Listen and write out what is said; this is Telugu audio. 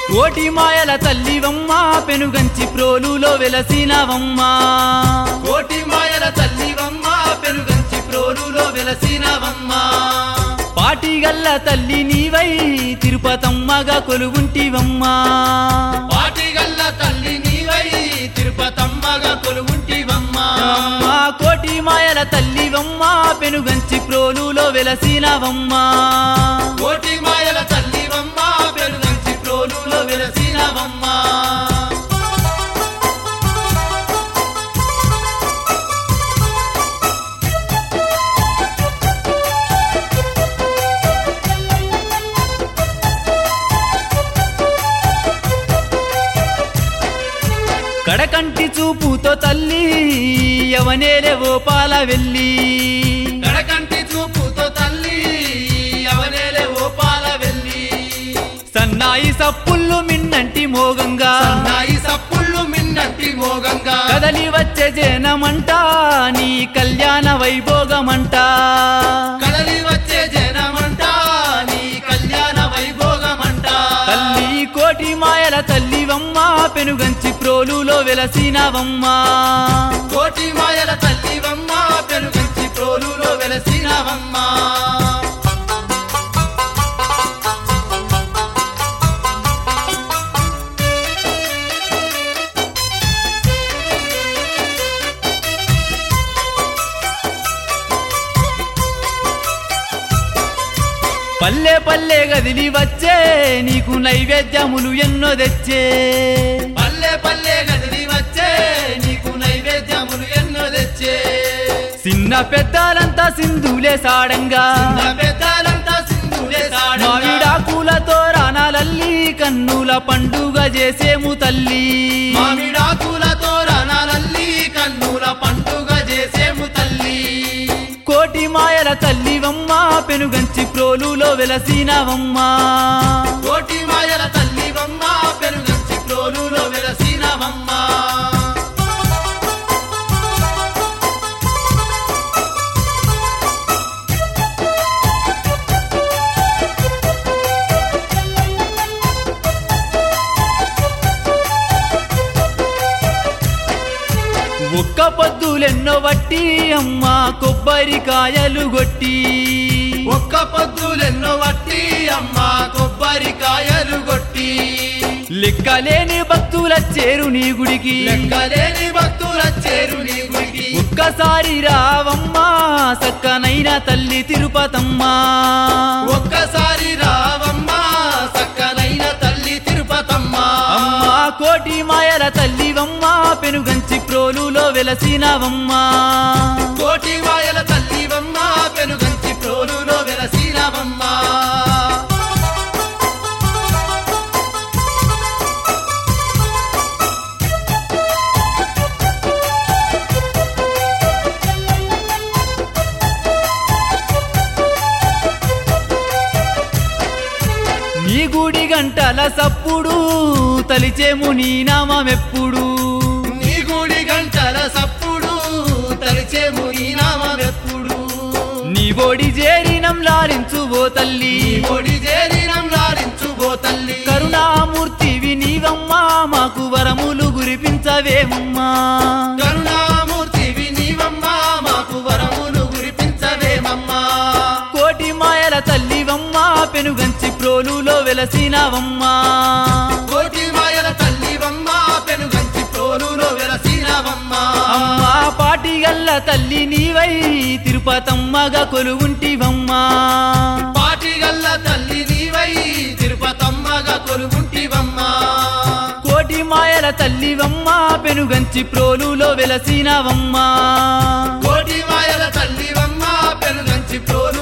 కోటి మాయల తల్లివమ్మ పెనుగంచి ప్రోలులో వెలసినవమ్మ కోటి మాయల తల్లివమ్మ పెనుగంచి ప్రోలులో వెలసినవమ్మ పాటిగల్ల తల్లి నీవై తిరుపతమ్మగా కొలువుంటివమ్మా పాటిగల్ల తల్లి నీవై తిరుపతమ్మగా కొలువుంటివమ్మ అమ్మా కోటి మాయల తల్లివమ్మ పెనుగంచి ప్రోలులో వెలసినవమ్మా కోటి మాయల తల్లివమ్మ పెనుగంచి ప్రోలులో వెలసినవమ్మ కడకంటి చూపుతో తల్లి ఎవనేలే ఓ పాల వెళ్ళి కడకంటి చూపుతో తల్లి అవనేలే ఓపాల వెళ్ళి సన్నాయి సప్పుళ్ళు మిన్నంటి మోగంగా సన్నాయి సప్పుళ్ళు మిన్నట్టి మోగంగా కదలి వచ్చే జనమంట నీ కళ్యాణ వైభోగమంట కదలి వచ్చే జనమంట నీ కళ్యాణ వైభోగమంట తల్లి కోటి మాయల తల్లివమ్మ పెనుగంచి ప్రోలులో వెలసినవమ్మ కోటి మాయల తల్లివమ్మ పెనుగంచి ప్రోలులో వెలసినవమ్మ పల్లె పల్లె గదిలి వచ్చే నీకు నైవేద్యములు ఎన్నో తెచ్చే పల్లె పల్లె గదిలి వచ్చే నీకు నైవేద్యములు ఎన్నో తెచ్చే చిన్న పెద్దలంతా సింధులే సాడంగా నా పెద్దలంతా సింధులే సాడంగా. మామిడాకులతో రానాలల్లి కన్నుల పండుగ చేసేము తల్లి మామిడాకులతో రణాలల్లి కన్నుల పండుగ చేసేము తల్లి కోటి మాయల తల్లివమ్మ పెనుగంచి ప్రోలులో వెలసినవమ్మ కోటి మాయల తల్లివమ్మ పెనుగంచి ప్రోలులో వెలసినవమ్మ ఒక్క పొద్దులెన్నో వట్టి అమ్మ కొబ్బరికాయలు గొట్టి ఒక్క పొద్దులెన్నో వట్టి అమ్మ కొబ్బరికాయలు కొట్టి లెక్కలేని భక్తుల చేరు నీ గుడికి లెక్కలేని భక్తుల చేరు నీ గుడికి ఒక్కసారి రావమ్మా సక్కనైన తల్లి తిరుపతమ్మా ఒక్కసారి రావమ్మ సక్కనైన తల్లి తిరుపతమ్మ అమ్మా కోటి మాయల తల్లివమ్మ పెనుగంచి ప్రోలులో వెలసినవమ్మా కోటి మాయల తల్లివమ్మ పెనుగంచి ప్రోలులో వెలసినవమ్మ నీ గుడి గంటల సప్పుడు తలిచేము నీ నామమెప్పుడు నీ గుడి గంటల సప్పుడు తలిచేము నీ నామమెప్పుడు నీ ఒడి చేరినం లారించు ఓ తల్లి నీ ఒడి చేరినం లారించు ఓ తల్లి కరుణామూర్తివి నీవమ్మా మాకు వరములు గురిపించవేమమ్మా కరుణామూర్తివి నీవమ్మా మాకు వరములు కురిపించవేమమ్మా కోటి మాయల తల్లివమ్మా పెనుగంచి ప్రోలులో వెలసినవమ్మా కోటి మాయల తల్లివమ్మా పెనుగంచి తోలులో వెలసినవమ్మా అమ్మా పాటిగల్ల తల్లి నీవై తిరుపతమ్మగా కొలువుంటివమ్మా పాటిగల్ల తల్లి నీవై తిరుపతమ్మగా కొలువుంటివమ్మా కోటి మాయల తల్లివమ్మా పెనుగంచి ప్రోలులో వెలసినవమ్మా కోటి మాయల తల్లివమ్మా పెనుగంచి తోలు